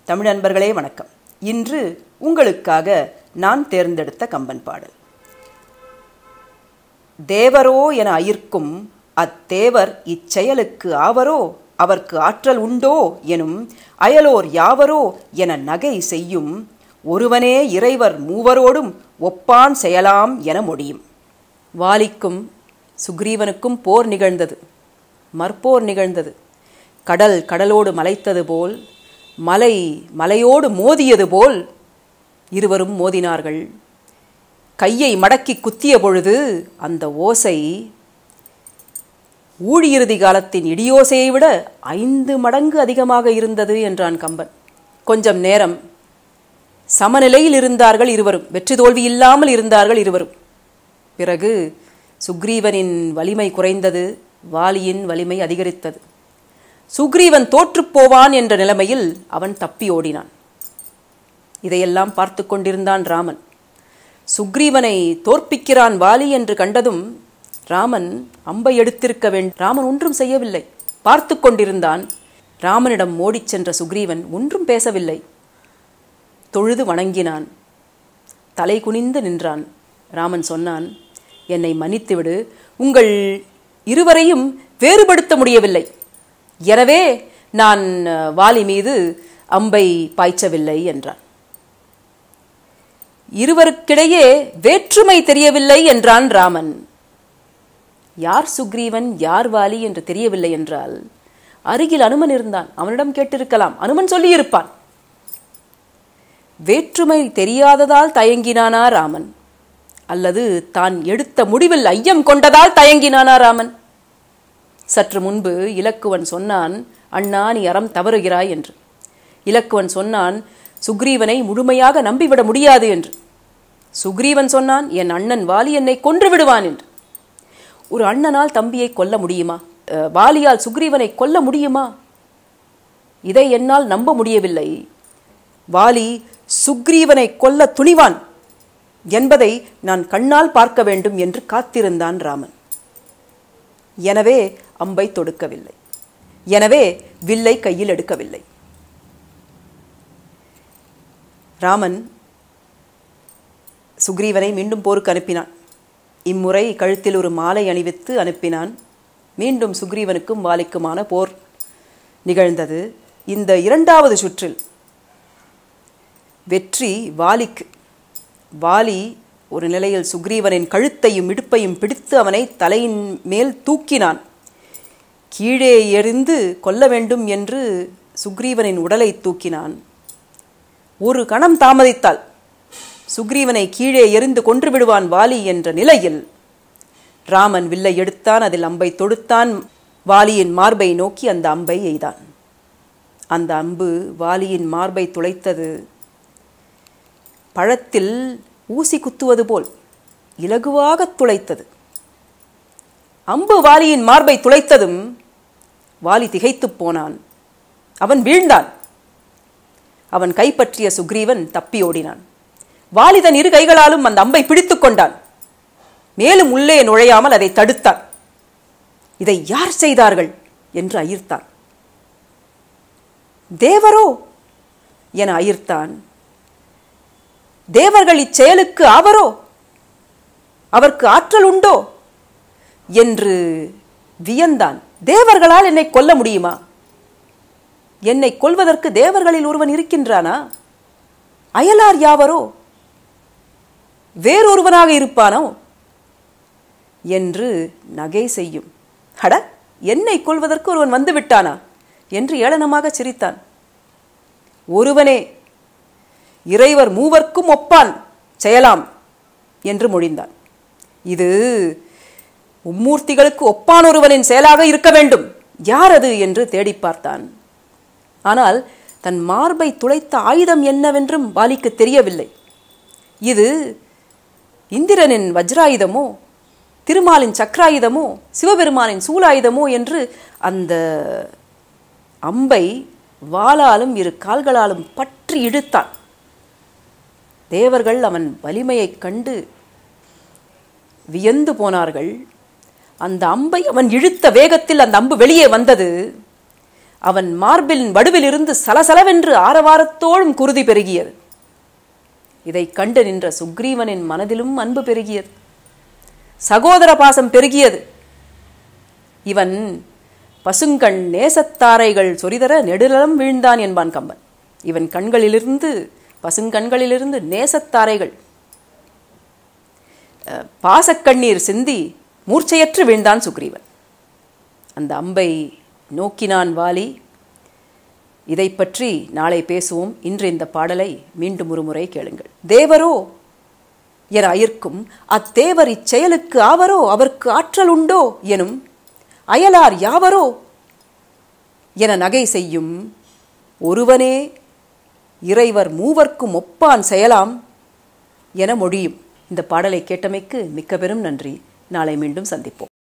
தமிழ் அன்பர்களே வணக்கம் இன்று உங்களுக்காக நான் தேர்ந்தெடுத்த கம்பன் பாடல் தேவரோ என அயிர்க்கும் அத்தேவர் இச்செயலுக்கு ஆவரோ அவர்க்கு ஆற்றல் உண்டோ எனும் அயலோர் யாவரோ என நகை செய்யும் ஒருவனே இறைவர் மூவரோடும் ஒப்பான் செயலாம் என முடியும் வாலிக்கும் சுக்ரீவனுக்கும் போர் நிகழ்ந்தது மற்போர் நிகழ்ந்தது கடல் கடலோடு மலைத்தது போல் மலை மலையோடு மோதியது போல் இருவரும் மோதினார்கள் கையை மடக்கி குத்திய பொழுது அந்த ஓசை ஊழியிறுதி காலத்தின் இடியோசையை விட ஐந்து மடங்கு அதிகமாக இருந்தது என்றான் கம்பன் கொஞ்சம் நேரம் சமநிலையில் இருந்தார்கள் இருவரும் வெற்றி தோல்வி இல்லாமல் இருந்தார்கள் இருவரும் பிறகு சுக்ரீவனின் வலிமை குறைந்தது வாலியின் வலிமை அதிகரித்தது சுக்ரீவன் தோற்றுப் போவான் என்ற நிலைமையில் அவன் தப்பி ஓடினான் இதையெல்லாம் பார்த்து கொண்டிருந்தான் ராமன் சுக்ரீவனை தோற்பிக்கிறான் வாலி என்று கண்டதும் ராமன் அம்பை எடுத்திருக்க வேண்டும் ராமன் ஒன்றும் செய்யவில்லை பார்த்து கொண்டிருந்தான் ராமனிடம் ஓடிச் சென்ற சுக்ரீவன் ஒன்றும் பேசவில்லை தொழுது வணங்கினான் தலை குனிந்து நின்றான் ராமன் சொன்னான் என்னை மன்னித்துவிடு உங்கள் இருவரையும் வேறுபடுத்த முடியவில்லை எனவே நான் வாலி மீது அம்பை பாய்ச்சவில்லை என்றான் இருவருக்கிடையே வேற்றுமை தெரியவில்லை என்றான் ராமன் யார் சுக்ரீவன் யார் வாலி என்று தெரியவில்லை என்றால் அருகில் அனுமன் இருந்தான் அவனிடம் கேட்டிருக்கலாம் அனுமன் சொல்லியிருப்பான் வேற்றுமை தெரியாததால் தயங்கினானா ராமன் அல்லது தான் எடுத்த முடிவில் ஐயம் கொண்டதால் தயங்கினானா ராமன் சற்று முன்பு இலக்குவன் சொன்னான் அண்ணா நீ அறம் தவறுகிறாய் என்று இலக்குவன் சொன்னான் சுக்ரீவனை முழுமையாக நம்பிவிட முடியாது என்று சுக்ரீவன் சொன்னான் என் அண்ணன் வாலி என்னை கொன்று விடுவான் என்று ஒரு அண்ணனால் தம்பியை கொல்ல முடியுமா வாலியால் சுக்ரீவனை கொல்ல முடியுமா இதை என்னால் நம்ப முடியவில்லை வாலி சுக்ரீவனை கொல்ல துணிவான் என்பதை நான் கண்ணால் பார்க்க வேண்டும் என்று காத்திருந்தான் ராமன் எனவே அம்பை தொடுக்கவில்லை எனவே வில்லை கையில் எடுக்கவில்லை ராமன் சுக்ரீவனை மீண்டும் போருக்கு அனுப்பினான் இம்முறை கழுத்தில் ஒரு மாலை அணிவித்து அனுப்பினான் மீண்டும் சுக்ரீவனுக்கும் வாலிக்குமான போர் நிகழ்ந்தது இந்த இரண்டாவது சுற்றில் வெற்றி வாலிக்கு வாலி ஒரு நிலையில் சுக்ரீவனின் கழுத்தையும் இடுப்பையும் பிடித்து அவனை தலையின் மேல் தூக்கினான் கீழே எறிந்து கொல்ல வேண்டும் என்று சுக்ரீவனின் உடலை தூக்கினான் ஒரு கணம் தாமதித்தால் சுக்ரீவனை கீழே எறிந்து கொன்று விடுவான் வாலி என்ற நிலையில் ராமன் வில்லை எடுத்தான் அதில் அம்பை தொடுத்தான் வாலியின் மார்பை நோக்கி அந்த அம்பை எய்தான் அந்த அம்பு வாலியின் மார்பை துளைத்தது பழத்தில் ஊசி குத்துவது போல் இலகுவாக துளைத்தது அம்பு வாலியின் மார்பை துளைத்ததும் வாலி திகைத்துப் போனான் அவன் வீழ்ந்தான் அவன் கைப்பற்றிய சுக்ரீவன் தப்பி ஓடினான் வாலிதன் இரு கைகளாலும் அந்த அம்பை பிடித்துக் கொண்டான் மேலும் உள்ளே நுழையாமல் அதை தடுத்தான் இதை யார் செய்தார்கள் என்று அயிர்த்தான் தேவரோ என அயிர்த்தான் தேவர்கள் இச்செயலுக்கு ஆவரோ அவருக்கு ஆற்றல் உண்டோ என்று வியந்தான் தேவர்களால் என்னை கொல்ல முடியுமா என்னை கொல்வதற்கு தேவர்களில் ஒருவன் இருக்கின்றானா அயலார் யாவரோ வேறொருவனாக இருப்பானோ என்று நகை செய்யும் அட என்னை கொள்வதற்கு ஒருவன் வந்து விட்டானா என்று ஏளனமாக சிரித்தான் ஒருவனே இறைவர் மூவர்க்கும் ஒப்பான் செய்யலாம் என்று மொழிந்தான் இது மும்மூர்த்திகளுக்கு ஒப்பான் ஒருவனின் செயலாக இருக்க வேண்டும் யார் அது என்று தேடி பார்த்தான் ஆனால் தன் மார்பை துளைத்த ஆயுதம் என்னவென்றும் வாலிக்கு தெரியவில்லை இது இந்திரனின் வஜ்ராயுதமோ திருமாலின் சக்கராயுதமோ சிவபெருமானின் சூலாயுதமோ என்று அந்த அம்பை வாளாலும் இரு கால்களாலும் பற்றி இழுத்தான் தேவர்கள் அவன் வலிமையைக் கண்டு வியந்து போனார்கள் அந்த அம்பை அவன் இழுத்த வேகத்தில் அந்த அம்பு வெளியே வந்தது அவன் மார்பின் வடுவிலிருந்து சலசலவென்று ஆரவாரத்தோடும் குருதி பெருகியது இதைக் கண்டு நின்ற சுக்ரீவனின் மனதிலும் அன்பு பெருகியது சகோதர பாசம் பெருகியது இவன் பசுங்கண் நேசத்தாரைகள் சொரிதர நெடுநலம் வீழ்ந்தான் என்பான் கம்பன் இவன் கண்களிலிருந்து பசுங்கண்களிலிருந்து நேசத்தாரைகள் அஹ், பாசக்கண்ணீர் சிந்தி மூர்ச்சையற்று வீழ்ந்தான் சுக்ரீவன் அந்த அம்பை நோக்கினான் வாலி இதை பற்றி நாளை பேசுவோம் இன்று இந்த பாடலை மீண்டும் ஒரு முறை கேளுங்கள் தேவரோ என அயிர்க்கும் அத்தேவர் இச்செயலுக்கு ஆவரோ அவர்க்கு ஆற்றல் உண்டோ எனும் அயலார் யாவரோ என நகை செய்யும் ஒருவனே இறைவர் மூவர்க்கும் ஒப்பான் செயலாம் என மொழியும் இந்த பாடலை கேட்டமைக்கு மிக்க பெரும் நன்றி நாளை மீண்டும் சந்திப்போம்